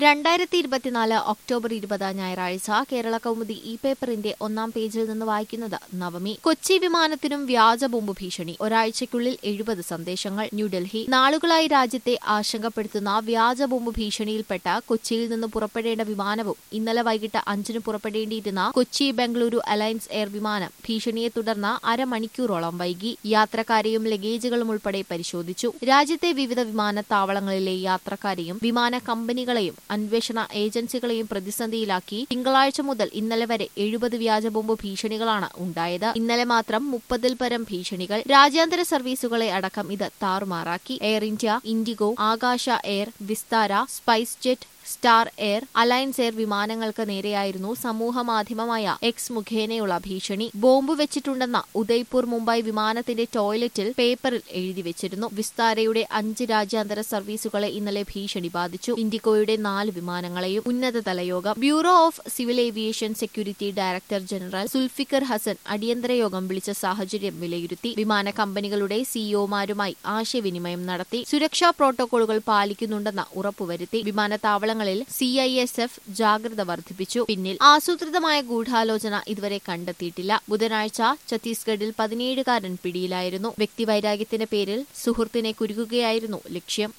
രണ്ടായിരത്തി ഇരുപത്തിനാല് ഒക്ടോബർ ഇരുപത് ഞായറാഴ്ച കേരള കൗമുദി ഇ പേപ്പറിന്റെ ഒന്നാം പേജിൽ നിന്ന് വായിക്കുന്നത് നവമി കൊച്ചി വിമാനത്തിനും വ്യാജ ബോംബ് ഭീഷണി ഒരാഴ്ചയ്ക്കുള്ളിൽ എഴുപത് സന്ദേശങ്ങൾ ന്യൂഡൽഹി നാളുകളായി രാജ്യത്തെ ആശങ്കപ്പെടുത്തുന്ന വ്യാജ ബോംബ് ഭീഷണിയിൽപ്പെട്ട കൊച്ചിയിൽ നിന്ന് പുറപ്പെടേണ്ട വിമാനവും ഇന്നലെ വൈകിട്ട് അഞ്ചിന് പുറപ്പെടേണ്ടിയിരുന്ന കൊച്ചി ബംഗളൂരു അലയൻസ് എയർ വിമാനം ഭീഷണിയെ തുടർന്ന് അരമണിക്കൂറോളം വൈകി യാത്രക്കാരെയും ലഗേജുകളും ഉൾപ്പെടെ പരിശോധിച്ചു രാജ്യത്തെ വിവിധ വിമാനത്താവളങ്ങളിലെ യാത്രക്കാരെയും വിമാന കമ്പനികളെയും അന്വേഷണ ഏജൻസികളെയും പ്രതിസന്ധിയിലാക്കി തിങ്കളാഴ്ച മുതൽ ഇന്നലെ വരെ എഴുപത് വ്യാജ ബോംബ് ഭീഷണികളാണ് ഉണ്ടായത് ഇന്നലെ മാത്രം മുപ്പതിൽ പരം ഭീഷണികൾ രാജ്യാന്തര സർവീസുകളെ അടക്കം ഇത് താറുമാറാക്കി Air India IndiGo Akasa Air Vistara SpiceJet Star Air Alliance Air വിമാനങ്ങൾക്ക് നേരെയായിരുന്നു സമൂഹ മാധ്യമമായ എക്സ് മുഖേനയുള്ള ഭീഷണി ബോംബ് വെച്ചിട്ടുണ്ടെന്ന ഉദയ്പൂർ മുംബൈ വിമാനത്തിന്റെ ടോയ്ലറ്റിൽ പേപ്പറിൽ എഴുതി വെച്ചിരുന്നു വിസ്താരയുടെ അഞ്ച് രാജ്യാന്തര സർവീസുകളെ ഇന്നലെ ഭീഷണി ബാധിച്ചു ഇൻഡിഗോയുടെ നാല് വിമാനങ്ങളെയും ഉന്നതതല യോഗം bureau of civil aviation security director general Zulfiqar Hasan അടിയന്തര യോഗം വിളിച്ച സാഹചര്യം വിലയിരുത്തി വിമാന കമ്പനികളുടെ സിഇഒമാരുമായി ആശയവിനിമയം നടത്തി സുരക്ഷാ പ്രോട്ടോകോളുകൾ പാലിക്കുന്നുണ്ടെന്ന് ഉറപ്പുവരുത്തി വിമാനത്താവളങ്ങളിൽ സി ഐ എസ് എഫ് ജാഗ്രത വർദ്ധിപ്പിച്ചു പിന്നിൽ ആസൂത്രിതമായ ഗൂഢാലോചന ഇതുവരെ കണ്ടെത്തിയിട്ടില്ല ബുധനാഴ്ച ഛത്തീസ്ഗഡിൽ പതിനേഴുകാരൻ പിടിയിലായിരുന്നു വ്യക്തിവൈരാഗ്യത്തിന്റെ പേരിൽ സുഹൃത്തിനെ കുരുക്കുകയായിരുന്നു ലക്ഷ്യം